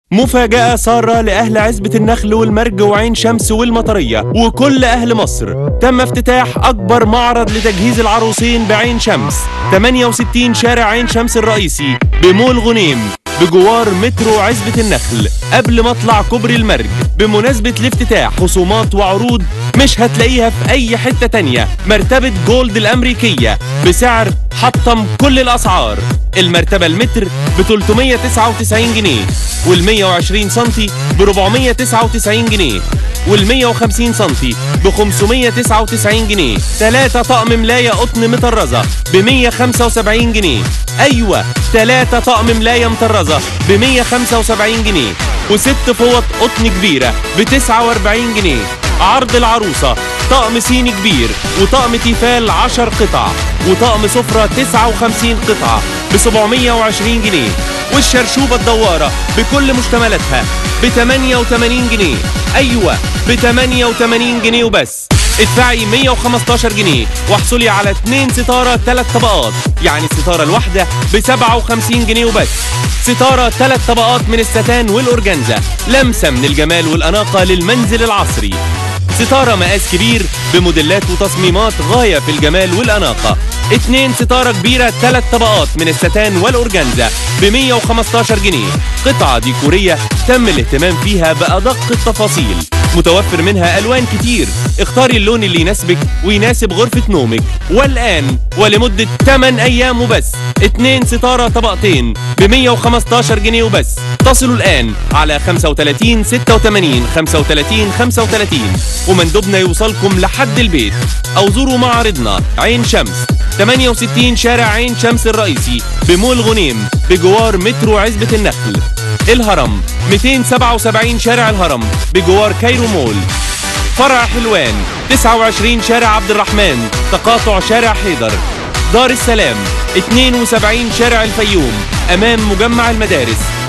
مفاجأة سارة لأهل عزبة النخل والمرج وعين شمس والمطرية وكل أهل مصر تم افتتاح أكبر معرض لتجهيز العروسين بعين شمس 68 شارع عين شمس الرئيسي بمول غنيم بجوار مترو عزبة النخل قبل مطلع كوبري المرج بمناسبة الافتتاح خصومات وعروض مش هتلاقيها في أي حتة تانية مرتبة جولد الأمريكية بسعر حطم كل الأسعار المرتبة المتر ب 399 جنيه وال 120 سنتي ب 499 جنيه وال 150 سنتي ب 599 جنيه ثلاثة طقم ملاية قطن مطرزة ب 175 جنيه أيوة ثلاثة طقم ملاية مطرزة ب 175 جنيه وست فوط قطن كبيرة ب 49 جنيه عرض العروسة طقم صيني كبير وطقم تيفال 10 قطع وطقم سفرة 59 قطعة ب 720 جنيه والشرشوبة الدوارة بكل مشتملاتها ب 88 جنيه أيوة ب 88 جنيه وبس ادفعي 115 جنيه واحصلي على 2 ستارة 3 طبقات يعني الستارة الواحدة ب 57 جنيه وبس ستارة 3 طبقات من الستان والأورجانزا لمسة من الجمال والأناقة للمنزل العصري ستارة مقاس كبير بموديلات وتصميمات غاية في الجمال والأناقة اتنين ستارة كبيرة ثلاث طبقات من الستان والأورجانزا ب 115 جنيه قطعة ديكورية تم الاهتمام فيها بأدق التفاصيل متوفر منها ألوان كتير اختاري اللون اللي يناسبك ويناسب غرفة نومك والآن ولمدة 8 أيام وبس اتنين ستارة طبقتين ب 115 جنيه وبس اتصلوا الآن على 35 86 35 35 ومندوبنا يوصلكم لحد البيت أو زوروا معارضنا عين شمس 68 شارع عين شمس الرئيسي بمول غنيم بجوار مترو عزبة النخل الهرم 277 شارع الهرم بجوار كايرو مول فرع حلوان 29 شارع عبد الرحمن تقاطع شارع حيدر دار السلام 72 شارع الفيوم أمام مجمع المدارس